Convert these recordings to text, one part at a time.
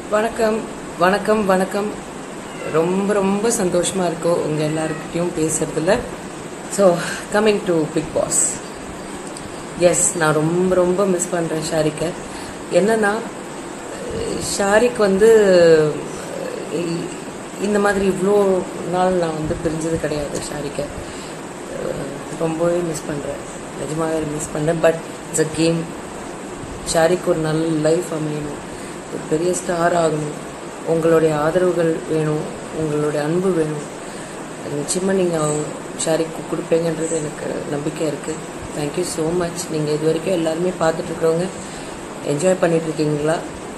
வணக்கம் வணக்கம் வணக்கம் ரொம்ப ரொம்ப சந்தோஷமா இருக்கும் உங்க எல்லாருக்கிட்டையும் பேசுறதுல so coming to Bigg Boss yes நான் ரொம்ப ரொம்ப மிஸ் பண்றேன் ஷாரிக்கை என்னன்னா அஹ், ஷாரிக் வந்து அஹ், இந்த மாதிரி இவ்வளோ நாள் நான் வந்து பிரிஞ்சது கிடையாது ஷாரிக்கை அஹ், ரொம்பவே மிஸ் பண்றேன் நிஜமாவே மிஸ் பண்ணேன் but it's a game Shariq ஒரு நல்ல லைஃப் அமையணும் ஒரு பெரிய ஸ்டார் ஆகணும் உங்களுடைய ஆதரவுகள் வேணும் உங்களுடைய அன்பு வேணும் அது நிச்சயமா நீங்கள் ஷாரிக்கு கொடுப்பீங்கன்றது எனக்கு நம்பிக்கை இருக்குது தேங்க்யூ ஸோ மச் நீங்கள் இது வரைக்கும் எல்லாருமே பார்த்துட்டு இருக்கிறவங்க என்ஜாய் பண்ணிட்டு இருக்கீங்களா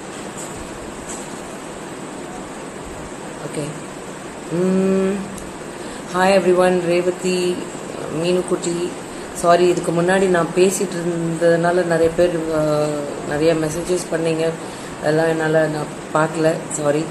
okay hi everyone Revathi மீனுக்குட்டி சாரி இதுக்கு முன்னாடி நான் பேசிட்டு இருந்ததுனால நிறைய பேர் அஹ், நிறைய மெசேஜஸ் பண்ணீங்க அதெல்லாம் என்னால் நான் பார்க்கல சாரி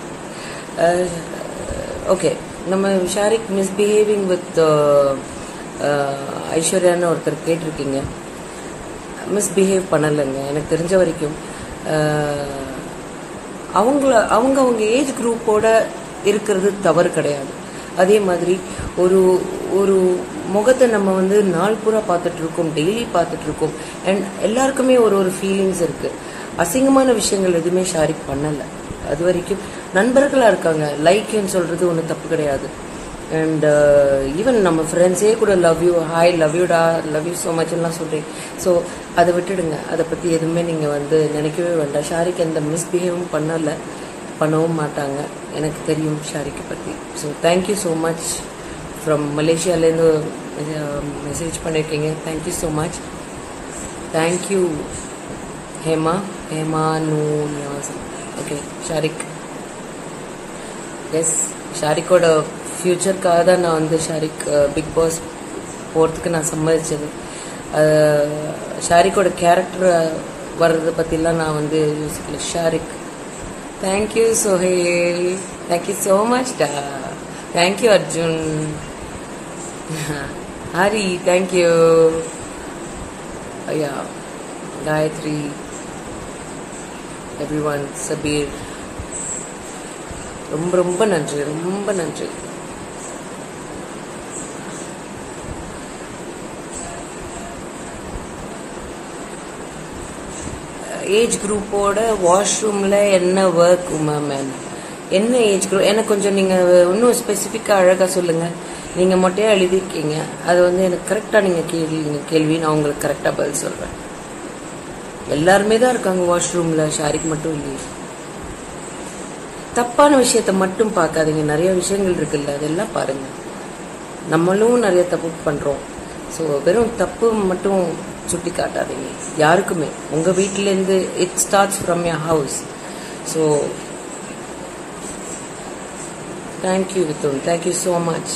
ஓகே நம்ம ஷாரிக் மிஸ்பிஹேவிங் வித் ஐஸ்வர்யான்னு ஒருத்தர் கேட்டிருக்கீங்க மிஸ்பிஹேவ் பண்ணலைங்க எனக்கு தெரிஞ்ச வரைக்கும் அஹ், அவங்கள அவங்க அவங்க ஏஜ் குரூப்போட இருக்கிறது தவறு கிடையாது அதே மாதிரி ஒரு ஒரு முகத்தை நம்ம வந்து நாள் பூரா பார்த்துட்டு இருக்கோம் டெய்லி பார்த்துட்டு இருக்கோம் அண்ட் எல்லாருக்குமே ஒரு ஒரு ஃபீலிங்ஸ் இருக்கு அசிங்கமான விஷயங்கள் எதுவுமே ஷாரிக் பண்ணல அது வரைக்கும் நண்பர்களா இருக்காங்க லைக்னு சொல்றது ஒன்றும் தப்பு கிடையாது அண்ட் ஈவன் நம்ம ஃப்ரெண்ட்ஸே கூட லவ் யூ ஹாய் லவ் யூடா லவ் யூ ஸோ மச்லாம் சொல்கிறேன் ஸோ அதை விட்டுடுங்க அதை பற்றி எதுவுமே நீங்கள் வந்து நினைக்கவே வேண்டாம் ஷாரிக் எந்த மிஸ்பிஹேவும் பண்ணலை பண்ணவும் மாட்டாங்க எனக்கு தெரியும் ஷாரிக்கை பற்றி so thank you so much from மலேசியாலேருந்து மெசேஜ் பண்ணியிருக்கீங்க thank you so much thank you Hema Hema நூ நிவாசம் ஓகே ஷாரிக் எஸ் ஷாரிக்கோட ஃப்யூச்சருக்காக தான் நான் வந்து ஷாரிக் பிக் பாஸ் போகிறதுக்கு நான் சம்மதிச்சது அஹ், ஷாரிக்கோட கேரக்டர் வர்றதை பற்றிலாம் நான் வந்து யோசிக்கல Shariq thank you Sohail thank you so much டா தேங்க்யூ அர்ஜுன் ஹரி தேங்க்யூ ஐயா காயத்ரி எவ்ரி ஒன் சபீர் ரொம்ப ரொம்ப நன்றி ரொம்ப நன்றி ஏஜ் குரூப்போட வாஷ்ரூம்ல என்ன ஒர்க் உமா மேம் என்ன ஏஜ் குரூப் எனக்கு கொஞ்சம் நீங்க இன்னும் ஸ்பெசிஃபிக்கா அழகா சொல்லுங்க நீங்க மொட்டையா எழுதிருக்கீங்க அது வந்து எனக்கு கரெக்டா நீங்க கேள்வி கேள்வி நான் உங்களுக்கு கரெக்டா பதில் சொல்றேன் எல்லாருமே தான் இருக்காங்க வாஷ்ரூம்ல ஷாரிக் மட்டும் இல்லையே தப்பான விஷயத்த மட்டும் பார்க்காதீங்க நிறைய விஷயங்கள் இருக்குல்ல அதெல்லாம் பாருங்க நம்மளும் நிறைய தப்பு பண்றோம் ஸோ வெறும் தப்பு மட்டும் சுட்டி காட்டாதீங்க யாருக்குமே உங்க வீட்டிலேருந்து it starts from your house so thank you வித்துன் thank you so much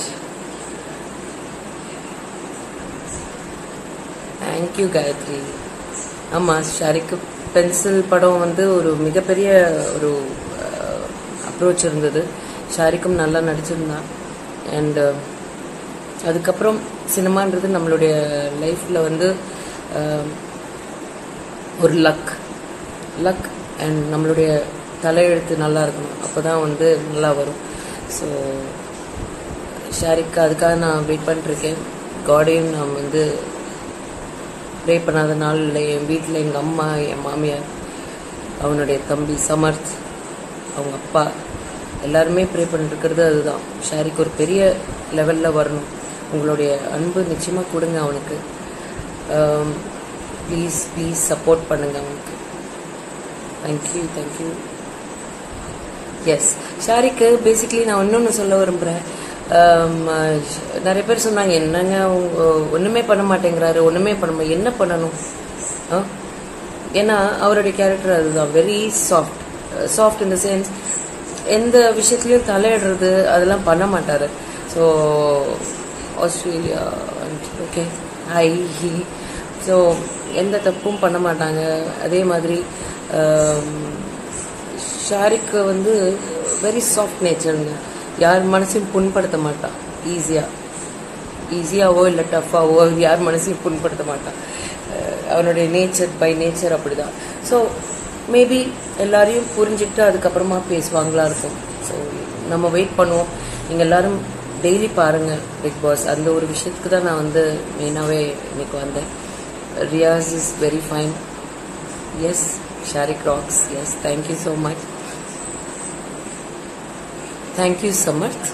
thank you Gayathri ஆமாம் ஷாரிக்கு பென்சில் படம் வந்து ஒரு மிகப்பெரிய ஒரு அப்ரோச் இருந்தது ஷாரிக்கும் நல்லா நடிச்சிருந்தான் அண்ட் அதுக்கப்புறம் சினிமான்றது நம்மளுடைய லைஃப்பில் வந்து அஹ், ஒரு லக் லக் அண்ட் நம்மளுடைய தலையெழுத்து நல்லா இருக்கணும் அப்போ தான் வந்து நல்லா வரும் ஸோ ஷாரிக்கு அதுக்காக நான் வெயிட் பண்ணிட்டுருக்கேன் காடையும் நான் வந்து ப்ரே பண்ணாத நாள் இல்லை என் வீட்டில் எங்கள் அம்மா என் மாமியார் அவனுடைய தம்பி சமர்த் அவங்க அப்பா எல்லாருமே ப்ரே பண்ணிருக்கிறது அதுதான் ஷாரிக்கு ஒரு பெரிய லெவலில் வரணும் உங்களுடைய அன்பு நிச்சயமாக கொடுங்க அவனுக்கு ப்ளீஸ் ப்ளீஸ் சப்போர்ட் பண்ணுங்க அவனுக்கு தேங்க்யூ தேங்க்யூ எஸ் ஷாரிக்கு பேசிக்கலி நான் இன்னொன்று சொல்ல விரும்புகிறேன் நிறைய பேர் சொன்னாங்க என்னங்க அவங்க ஒன்றுமே பண்ண மாட்டேங்கிறாரு ஒன்றுமே பண்ண மா- என்ன பண்ணணும் ஆ? ஏன்னா அவருடைய கேரக்டர் அதுதான் very soft soft in the sense எந்த விஷயத்துலையும் தலையிடுறது அதெல்லாம் பண்ண மாட்டாரு so Australia okay hi so எந்த தப்பும் பண்ண மாட்டாங்க அதே மாதிரி ஆம், ஷாரிக் வந்து வெரி சாஃப்ட் நேச்சருங்க யார் மனசையும் புண்படுத்த மாட்டான் ஈஸியாக ஈஸியாவோ இல்லை டஃப்பாவோ யார் மனசையும் புண்படுத்த மாட்டான் அஹ் அவனுடைய நேச்சர் பை நேச்சர் அப்படிதான் ஸோ மேபி எல்லாரையும் புரிஞ்சுக்கிட்டு அதுக்கப்புறமா பேசுவாங்களா இருக்கும் ஸோ நம்ம வெயிட் பண்ணுவோம் நீங்கள் எல்லாரும் டெய்லி பாருங்கள் பிக் பாஸ் அந்த ஒரு விஷயத்துக்கு தான் நான் வந்து மெயினாகவே இன்னைக்கு வந்தேன் Riyaz is very fine yes Shariq rocks yes thank you so much thank you Samarth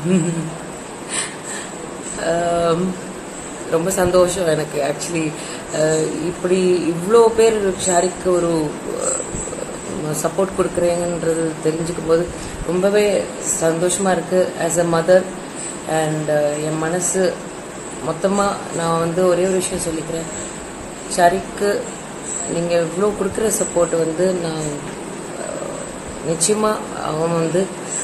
ரொம்ப சந்தோஷம் எனக்கு ஆக்சுவலி இப்படி இவ்வளோ பேர் ஷாரிக்கு ஒரு சப்போர்ட் கொடுக்குறீங்கன்றது தெரிஞ்சுக்கும் போது ரொம்பவே சந்தோஷமாக இருக்குது ஆஸ் அ மதர் அண்ட் என் மனசு மொத்தமாக நான் வந்து ஒரே ஒரு விஷயம் சொல்லிக்கிறேன் ஷாரிக்கு நீங்கள் இவ்வளோ கொடுக்குற சப்போர்ட் வந்து நான் நிச்சயமாக அவன் வந்து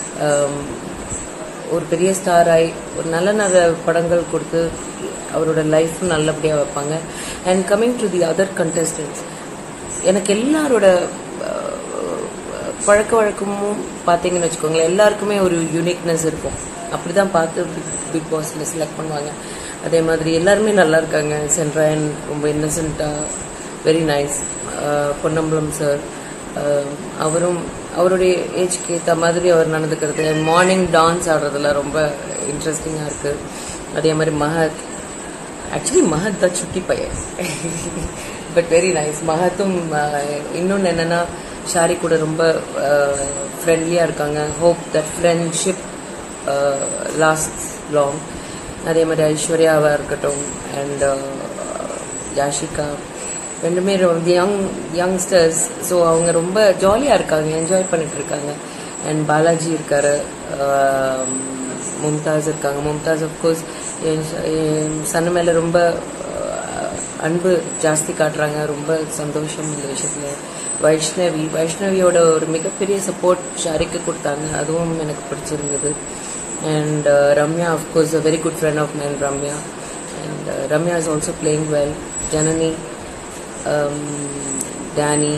ஒரு பெரிய ஸ்டார் ஆகி ஒரு நல்ல நல்ல படங்கள் கொடுத்து அவரோட லைஃப் நல்லபடியாக வைப்பாங்க and coming to the other contestants எனக்கு எல்லாரோட பழக்க வழக்கமும் பார்த்தீங்கன்னு வச்சுக்கோங்களேன் எல்லாருக்குமே ஒரு யூனிக்னஸ் இருக்கும் அப்படி தான் பார்த்து பிக் பாஸில் செலக்ட் பண்ணுவாங்க அதே மாதிரி எல்லாருமே நல்லா இருக்காங்க சென்ட்ராயன் ரொம்ப இன்னசென்ட்டாக வெரி நைஸ் பொன்னம்பலம் சார் அவரும் அவருடைய ஏஜ்க்கு ஏற்ற மாதிரி அவர் நடந்துக்கிறது மார்னிங் டான்ஸ் ஆடுறதுல ரொம்ப இன்ட்ரெஸ்டிங்காக இருக்குது அதே மாதிரி மஹத் ஆக்சுவலி மஹத் தான் சுட்டி பையன் பட் வெரி நைஸ் மஹத்தும் இன்னொன்று என்னென்னா ஷாரி கூட ரொம்ப ஃப்ரெண்ட்லியாக இருக்காங்க hope that friendship last long அதே மாதிரி ஐஸ்வர்யாவாக இருக்கட்டும் அண்ட் யாஷிகா ரெண்டுமே ரொம்ப யங் யங்ஸ்டர்ஸ் ஸோ அவங்க ரொம்ப ஜாலியாக இருக்காங்க என்ஜாய் பண்ணிட்டு இருக்காங்க அண்ட் பாலாஜி இருக்காரு மும்தாஸ் இருக்காங்க மும்தாஸ் அஃப்கோர்ஸ் என் சன்னு மேலே ரொம்ப அன்பு ஜாஸ்தி காட்டுறாங்க ரொம்ப சந்தோஷம் இந்த விஷயத்தில் வைஷ்ணவி வைஷ்ணவியோட ஒரு மிகப்பெரிய சப்போர்ட் ஷாரிக்கு கொடுத்தாங்க அதுவும் எனக்கு பிடிச்சிருந்தது and Ramya of course a very good friend of mine Ramya and Ramya is also playing well Janani Danny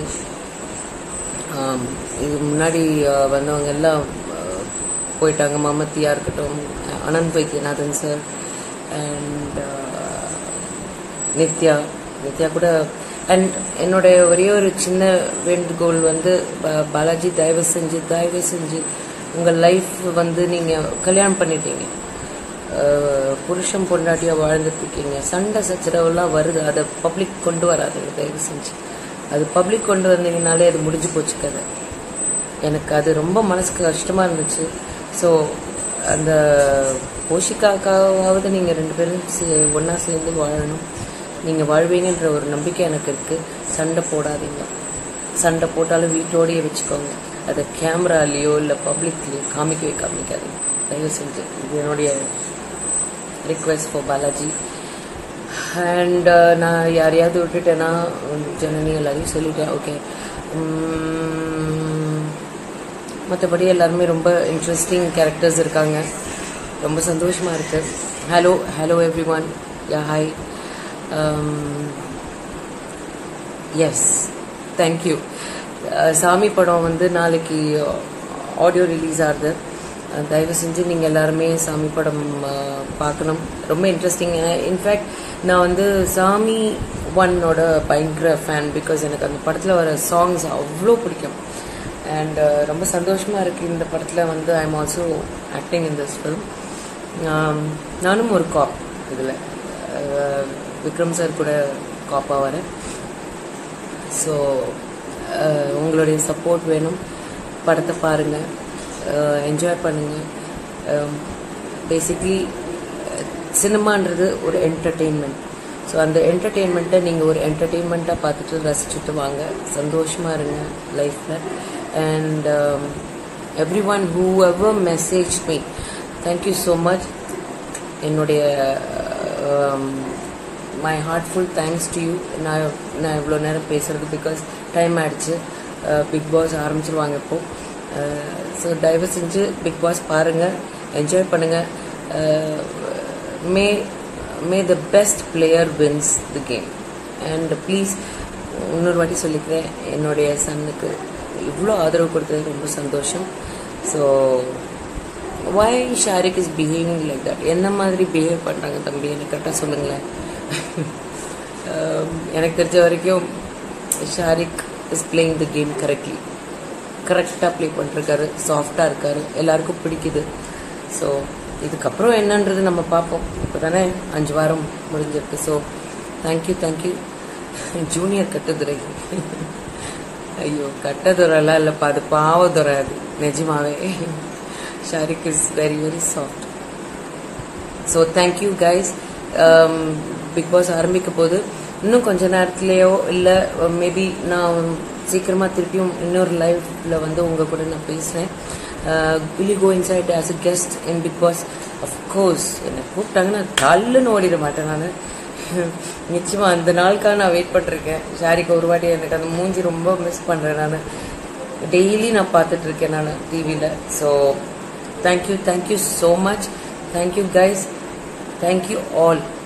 இது முன்னாடி வந்தவங்க எல்லாம் போயிட்டாங்க மமத்தியா இருக்கட்டும் அனந்த் வைத்தியநாதன் சார் அண்ட் நித்யா நித்யா கூட அண்ட் என்னுடைய ஒரே ஒரு சின்ன வேண்டுகோள் வந்து பாலாஜி தயவு செஞ்சு தயவு செஞ்சு உங்கள் லைஃப் வந்து நீங்கள் கல்யாணம் பண்ணிட்டீங்க புருஷன் பொண்டாட்டியாக வாழ்ந்துட்டு இருக்கீங்க சண்டை சச்சரவுலாம் வருது அதை பப்ளிக் கொண்டு வராதுங்க தயவு செஞ்சு அது பப்ளிக் கொண்டு வந்தீங்கனாலே அது முடிஞ்சு போச்சு கதை எனக்கு அது ரொம்ப மனசுக்கு கஷ்டமாக இருந்துச்சு ஸோ அந்த போஷிக்காக்காவது நீங்கள் ரெண்டு பேரும் ஒன்றா சேர்ந்து வாழணும் நீங்கள் வாழ்வீங்கன்ற ஒரு நம்பிக்கை எனக்கு இருக்குது சண்டை போடாதீங்க சண்டை போட்டாலும் வீட்டோடையே வச்சுக்கோங்க அதை கேமராலேயோ இல்லை பப்ளிக்லேயோ காமிக்கவே காமிக்காதீங்க தயவு செஞ்சு இது என்னுடைய ரிக்வெஸ்ட் ஃபார் பாலாஜி அண்ட் நான் யாரையாவது விட்டுட்டேன்னா ஜனனி எல்லாரையும் சொல்லிட்டேன் ஓகே மற்றபடி எல்லாருமே ரொம்ப இன்ட்ரெஸ்டிங் கேரக்டர்ஸ் இருக்காங்க ரொம்ப சந்தோஷமாக இருக்குது hello hello everyone ya hi yes thank you சாமி படம் வந்து நாளைக்கு ஆடியோ ரிலீஸ் ஆகுது தயவு செஞ்சு நீங்கள் எல்லாருமே சாமி படம் பார்க்கணும் ரொம்ப இன்ட்ரெஸ்டிங் இன்ஃபேக்ட் நான் வந்து சாமி ஒன்னோட பயங்கர ஃபேன் பிகாஸ் எனக்கு அந்த படத்தில் வர சாங்ஸ் அவ்வளோ பிடிக்கும் அண்ட் ரொம்ப சந்தோஷமாக இருக்குது இந்த படத்தில் வந்து I am also acting in this film நானும் ஒரு காப் இதில் விக்ரம் சார் கூட காப்பாக வரேன் ஸோ உங்களுடைய சப்போர்ட் வேணும் படத்தை பாருங்கள் என்ஜாய் பண்ணுங்கள் பேசிக்லி சினிமான்றது ஒரு என்டர்டெயின்மெண்ட் ஸோ அந்த என்டர்டெயின்மெண்ட்டை நீங்கள் ஒரு என்டர்டெயின்மெண்ட்டாக பார்த்துட்டு ரசிச்சுட்டு வாங்க சந்தோஷமாக இருங்க லைஃப்பில் and everyone whoever message me thank you so much என்னுடைய my heartful thanks to you நான் நான் இவ்வளோ நேரம் பேசுகிறது பிகாஸ் டைம் ஆகிடுச்சு பிக் பாஸ் ஆரம்பிச்சிருவாங்க இப்போது ஸோ தயவு செஞ்சு பிக் பாஸ் பாருங்கள் என்ஜாய் பண்ணுங்கள் may may the best player wins the game and please இன்னொரு வாட்டி சொல்லிக்கிறேன் என்னுடைய சன்னுக்கு இவ்வளோ ஆதரவு கொடுத்தது ரொம்ப சந்தோஷம் so why Shariq is behaving like that என்ன மாதிரி பிஹேவ் பண்ணுறாங்க தம்பி எனக்கு கரெக்டாக சொல்லுங்களேன் எனக்கு தெரிஞ்ச வரைக்கும் Shariq is playing the game correctly கரெக்டாக ப்ளே பண்ணிருக்காரு சாஃப்டாக இருக்காரு எல்லாருக்கும் பிடிக்குது ஸோ இதுக்கப்புறம் என்னன்றது நம்ம பார்ப்போம் இப்போ தானே அஞ்சு வாரம் முடிஞ்சிருக்கு ஸோ தேங்க்யூ தேங்க்யூ ஜூனியர் கட்டுதுரை ஐயோ கட்டதுரைலாம் இல்லைப்பா அது பாவதுரை அது நிஜமாவே Shariq is very very soft so thank you guys Bigg Boss ஆரம்பிக்க போது இன்னும் கொஞ்ச நேரத்துலேயோ இல்லை மேபி நான் சீக்கிரமாக திருப்பியும் இன்னொரு லைவ்ல வந்து உங்கள் கூட நான் பேசுகிறேன் will go inside as a guest in Bigg Boss of course என்னை கூப்பிட்டாங்கன்னா தள்ளுன்னு ஓடிட மாட்டேன் நான் நிச்சயமாக அந்த நாளுக்காக நான் வெயிட் பண்ணிருக்கேன் ஷாரிக்கு ஒரு வாட்டி எனக்கு அந்த மூஞ்சி ரொம்ப மிஸ் பண்ணுறேன் நான் டெய்லி நான் பார்த்துட்டு இருக்கேன் நான் டிவியில் so thank you thank you so much thank you guys thank you all